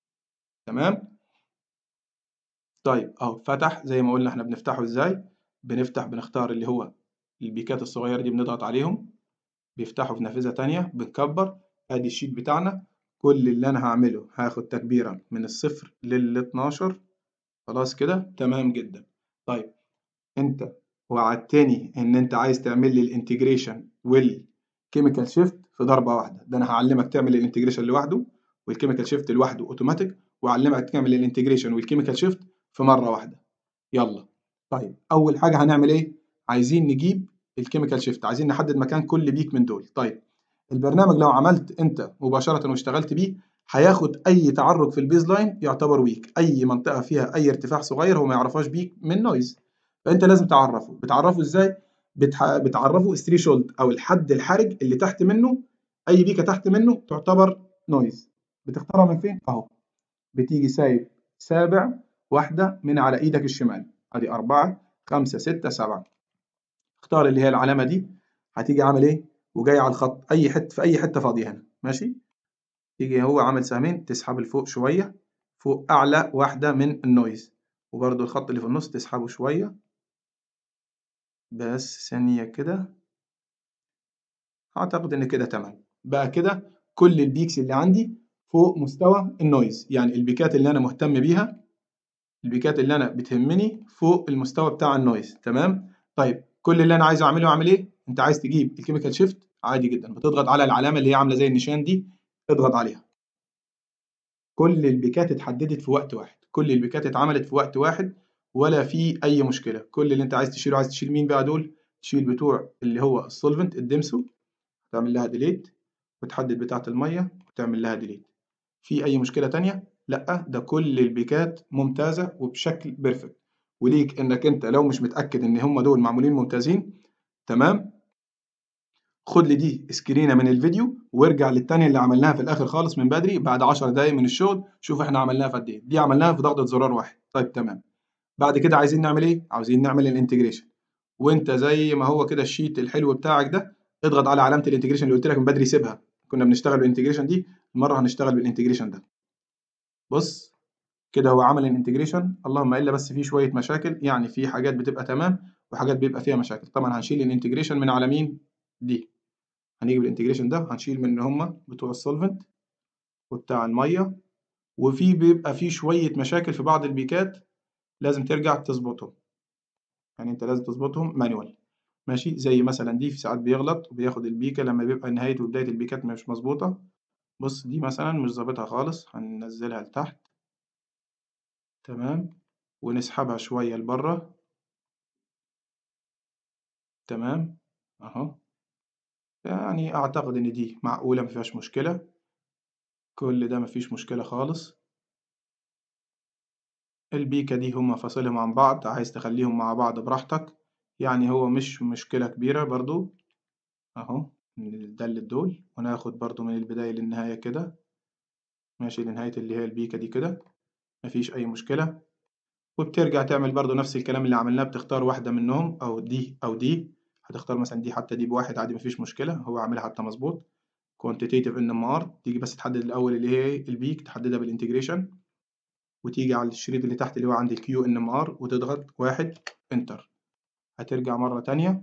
Speaker 1: تمام طيب اهو فتح زي ما قلنا احنا بنفتحه ازاي بنفتح بنختار اللي هو البيكات الصغيره دي بنضغط عليهم بيفتحوا في نافذه تانية بنكبر ادي الشيت بتاعنا كل اللي انا هعمله هاخد تكبيره من الصفر لل 12 خلاص كده تمام جدا طيب انت وعدتني ان انت عايز تعمل لي الانتجريشن والكيميكال شيفت في ضربه واحده ده انا هعلمك تعمل الانتجريشن لوحده والكيميكال شيفت لوحده اوتوماتيك واعلمك تعمل الانتجريشن والكيميكال شيفت في مره واحده يلا طيب اول حاجه هنعمل ايه عايزين نجيب الكيميكال شيفت عايزين نحدد مكان كل بيك من دول طيب البرنامج لو عملت انت مباشره واشتغلت بيه هياخد اي تعرج في البيز لاين يعتبر ويك اي منطقه فيها اي ارتفاع صغير هو ما يعرفهاش بيك من نويز فانت لازم تعرفه بتعرفه ازاي بتح... بتعرفه ستريشولد او الحد الحرج اللي تحت منه اي بيكه تحت منه تعتبر نويز بتختارها من فين اهو بتيجي سايب سابع واحده من على ايدك الشمال ادي أربعة خمسة ستة سبعة اختار اللي هي العلامة دي هتيجي عامل ايه وجاي على الخط اي حته في اي حته فاضيه هنا ماشي يجي هو عامل سهمين تسحب لفوق شويه فوق اعلى واحده من النويز وبرده الخط اللي في النص تسحبه شويه بس ثانيه كده اعتقد ان كده تمام بقى كده كل البيكس اللي عندي فوق مستوى النويز يعني البيكات اللي انا مهتم بيها البيكات اللي انا بتهمني فوق المستوى بتاع النويز تمام طيب كل اللي انا عايز اعمله اعمل ايه انت عايز تجيب الكيميكال شيفت عادي جدا بتضغط على العلامه اللي هي عامله زي النشان دي اضغط عليها كل البيكات اتحددت في وقت واحد كل البيكات اتعملت في وقت واحد ولا في اي مشكله كل اللي انت عايز تشيله عايز تشيل مين بقى دول تشيل بتوع اللي هو السولفنت الدمسو تعمل لها ديليت وتحدد بتاعه الميه وتعمل لها ديليت في اي مشكله تانية لا ده كل البيكات ممتازه وبشكل بيرفكت وليك انك انت لو مش متاكد ان هم دول معمولين ممتازين تمام خد لي دي سكرينه من الفيديو وارجع للتانية اللي عملناها في الاخر خالص من بدري بعد 10 دقايق من الشغل شوف احنا عملناها في قد ايه دي عملناها في ضغطه زرار واحد طيب تمام بعد كده عايزين نعمل ايه عاوزين نعمل الانتجريشن وانت زي ما هو كده الشيت الحلو بتاعك ده اضغط على علامه الانتجريشن اللي قلت لك من بدري سيبها كنا بنشتغل بالانتجريشن دي المره هنشتغل بالانتجريشن ده بص كده هو عمل الانتجريشن اللهم الا بس في شويه مشاكل يعني في حاجات بتبقى تمام وحاجات بيبقى فيها مشاكل طبعا هنشيل الانتجريشن من على مين دي هنيجي بالانتجريشن ده هنشيل من هما بتوع السولفنت وبتاع الميه وفي بيبقى في شويه مشاكل في بعض البيكات لازم ترجع تظبطهم يعني انت لازم تظبطهم مانوال ماشي زي مثلا دي في ساعات بيغلط وبياخد البيكه لما بيبقى نهايه وبدايه البيكات مش مظبوطه بص دي مثلا مش ظابطها خالص هننزلها لتحت تمام ونسحبها شويه لبره تمام اهو يعني اعتقد ان دي معقوله مفيهاش مشكله كل ده مفيش مشكله خالص البيكة دي هما فاصلهم عن بعض عايز تخليهم مع بعض براحتك يعني هو مش مشكلة كبيرة برضو اهو ندلت دول وناخد برضو من البداية للنهاية كده ماشي لنهاية اللي هي البيكة دي كده مفيش أي مشكلة وبترجع تعمل برضو نفس الكلام اللي عملناه بتختار واحدة منهم أو دي أو دي هتختار مثلا دي حتى دي بواحد عادي مفيش مشكلة هو عاملها حتى مظبوط quantitative NMR تيجي بس تحدد الأول اللي هي البيك تحددها بالانتجريشن وتيجي على الشريط اللي تحت اللي هو عند الكيو ان ام ار وتضغط واحد انتر هترجع مرة تانية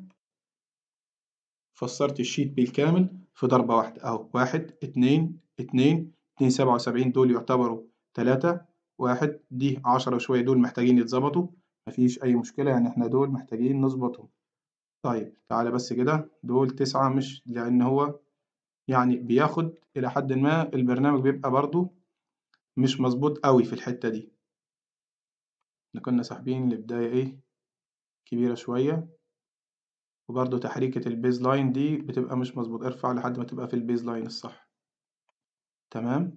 Speaker 1: فسرت الشيت بالكامل في ضربة واحدة اهو واحد اتنين اتنين اتنين سبعة وسبعين دول يعتبروا تلاتة واحد دي عشرة وشوية دول محتاجين يتظبطوا مفيش أي مشكلة يعني احنا دول محتاجين نظبطهم طيب تعالى بس كده دول تسعة مش لأن هو يعني بياخد إلى حد ما البرنامج بيبقى برضو مش مظبوط قوي في الحتة دي احنا كنا ساحبين لبداية ايه كبيرة شوية وبرضو تحريكة البيز لاين دي بتبقى مش مظبوط ارفع لحد ما تبقى في البيز لاين الصح تمام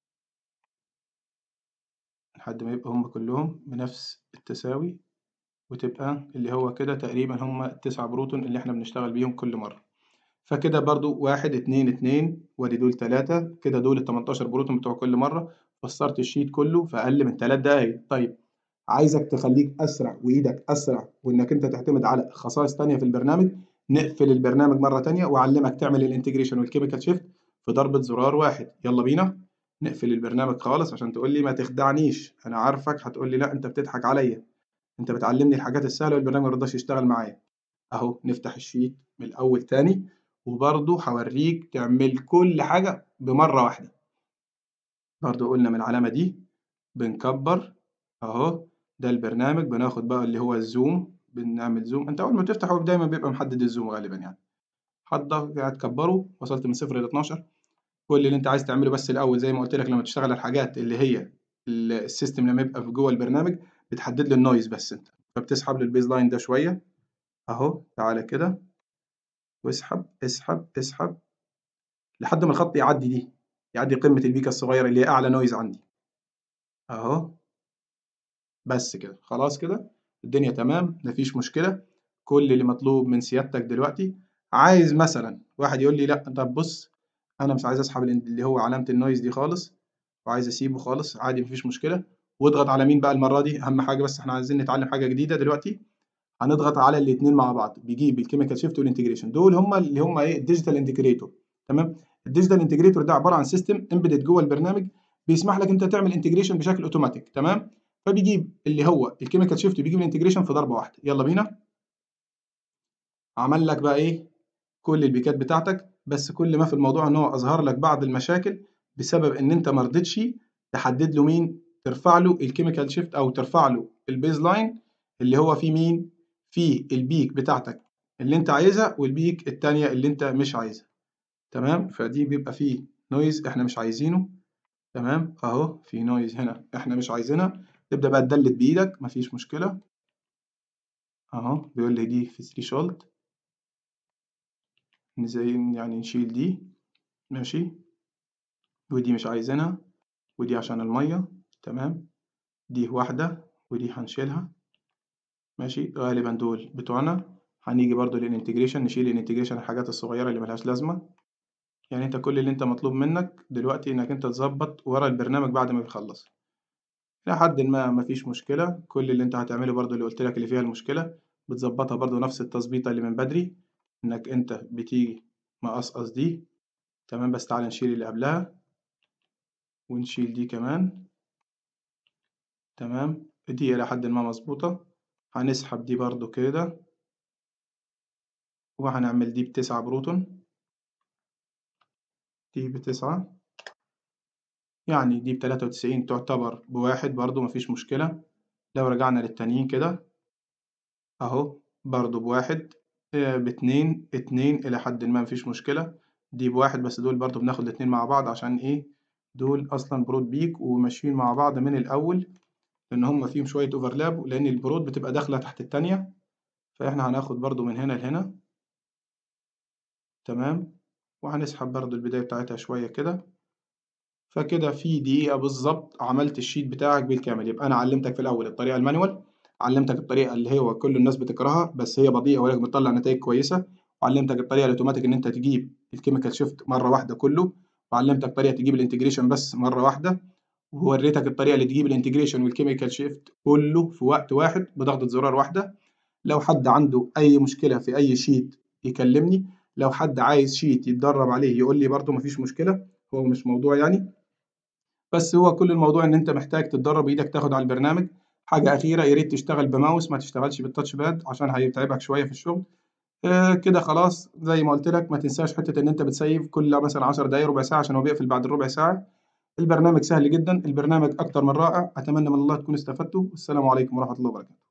Speaker 1: لحد ما يبقى هم كلهم بنفس التساوي وتبقى اللي هو كده تقريبا هم التسع بروتون اللي احنا بنشتغل بيهم كل مرة فكده برضو واحد اتنين اتنين وادي دول تلاتة كده دول التمنتاشر بروتون بتوع كل مرة فسرت الشيت كله في أقل من تلات دقايق طيب عايزك تخليك أسرع وإيدك أسرع وإنك أنت تعتمد على خصائص تانية في البرنامج نقفل البرنامج مرة تانية وأعلمك تعمل الانتجريشن والكيميكال شيفت في ضربة زرار واحد يلا بينا نقفل البرنامج خالص عشان تقول لي ما تخدعنيش أنا عارفك هتقول لي لا أنت بتضحك عليا أنت بتعلمني الحاجات السهلة والبرنامج ما رضاش يشتغل معايا أهو نفتح الشيت من الأول تاني وبرضه هوريك تعمل كل حاجة بمرة واحدة برضه قلنا من العلامة دي بنكبر أهو ده البرنامج بناخد بقى اللي هو الزوم بنعمل زوم انت اول ما تفتحه دايما بيبقى محدد الزوم غالبا يعني هتضغط هتكبره وصلت من صفر ل 12 كل اللي انت عايز تعمله بس الاول زي ما قلت لك لما تشتغل الحاجات اللي هي السيستم لما يبقى في جوه البرنامج بتحدد له النويز بس انت فبتسحب له البيز لاين ده شويه اهو تعالى كده واسحب اسحب اسحب لحد ما الخط يعدي دي يعدي قمه البيكه الصغيره اللي هي اعلى نويز عندي اهو بس كده خلاص كده الدنيا تمام مفيش مشكلة كل اللي مطلوب من سيادتك دلوقتي عايز مثلا واحد يقول لي لا طب بص انا مش عايز اسحب اللي هو علامة النويز دي خالص وعايز اسيبه خالص عادي مفيش مشكلة واضغط على مين بقى المرة دي اهم حاجة بس احنا عايزين نتعلم حاجة جديدة دلوقتي هنضغط على الاثنين مع بعض بيجيب الكيميكال شيفت والانتجريشن دول هم اللي هم ايه الديجيتال انتجريتور تمام الديجيتال انتجريتور ده عبارة عن سيستم امبيدد جوه البرنامج بيسمح لك انت تعمل انتجريشن بشكل اوتوماتيك تمام فبيجيب اللي هو الكيميكال شيفت بيجيب الانتجريشن في ضربه واحده يلا بينا عمل لك بقى ايه كل البيكات بتاعتك بس كل ما في الموضوع ان هو اظهر لك بعض المشاكل بسبب ان انت ما رضيتش تحدد له مين ترفع له الكيميكال شيفت او ترفع له البيز لاين اللي هو فيه مين فيه البيك بتاعتك اللي انت عايزها والبيك التانية اللي انت مش عايزها تمام فدي بيبقى فيه نويز احنا مش عايزينه تمام اهو في نويز هنا احنا مش عايزينها تبدا بقى تدلت بايدك مفيش مشكله اهو بيقول لي دي في ثريشولد زي يعني نشيل دي ماشي ودي مش عايزينها ودي عشان الميه تمام دي واحده ودي هنشيلها ماشي غالبا دول بتوعنا هنيجي برضو للانتجريشن نشيل الانتجريشن الحاجات الصغيره اللي ملهاش لازمه يعني انت كل اللي انت مطلوب منك دلوقتي انك انت تظبط ورا البرنامج بعد ما بيخلص لحد ما مفيش مشكلة كل اللي انت هتعمله برضو اللي قلت لك اللي فيها المشكلة بتظبطها برضو نفس التظبيطة اللي من بدري انك انت بتيجي مقصقص دي تمام بس تعالى نشيل اللي قبلها ونشيل دي كمان تمام دي إلى حد ما مظبوطة هنسحب دي برضو كده وهنعمل دي بتسعة بروتون دي بتسعة يعني دي بتلاتة وتسعين تعتبر بواحد برضو مفيش مشكلة لو رجعنا للتانيين كده أهو برضو بواحد باتنين اتنين إلى حد ما مفيش مشكلة دي بواحد بس دول برضو بناخد الاتنين مع بعض عشان إيه دول أصلا برود بيك وماشيين مع بعض من الأول لأن هما فيهم شوية أوفرلاب لأن البرود بتبقى داخلة تحت التانية فإحنا هناخد برضو من هنا لهنا تمام وهنسحب برضو البداية بتاعتها شوية كده فكده في دقيقة بالظبط عملت الشيت بتاعك بالكامل يبقى أنا علمتك في الأول الطريقة المانوال علمتك الطريقة اللي هو كل الناس بتكرهها بس هي بطيئة ولكن بتطلع نتائج كويسة وعلمتك الطريقة الأوتوماتيك إن أنت تجيب الكيميكال شيفت مرة واحدة كله وعلمتك طريقة تجيب الانتجريشن بس مرة واحدة ووريتك الطريقة اللي تجيب الانتجريشن والكيميكال شيفت كله في وقت واحد بضغطة زرار واحدة لو حد عنده أي مشكلة في أي شيت يكلمني لو حد عايز شيت يتدرب عليه يقول لي برضه مفيش مشكلة هو مش موضوع يعني بس هو كل الموضوع ان انت محتاج تتدرب ايدك تاخد على البرنامج حاجه اخيره يا ريت تشتغل بماوس ما تشتغلش بالتاتش باد عشان هيتعبك شويه في الشغل آه كده خلاص زي ما قلت لك ما تنساش حته ان انت بتسيف كل مثلا 10 دقائق ربع ساعه عشان هو بيقفل بعد الربع ساعه البرنامج سهل جدا البرنامج اكتر من رائع اتمنى من الله تكونوا استفدتوا والسلام عليكم ورحمه الله وبركاته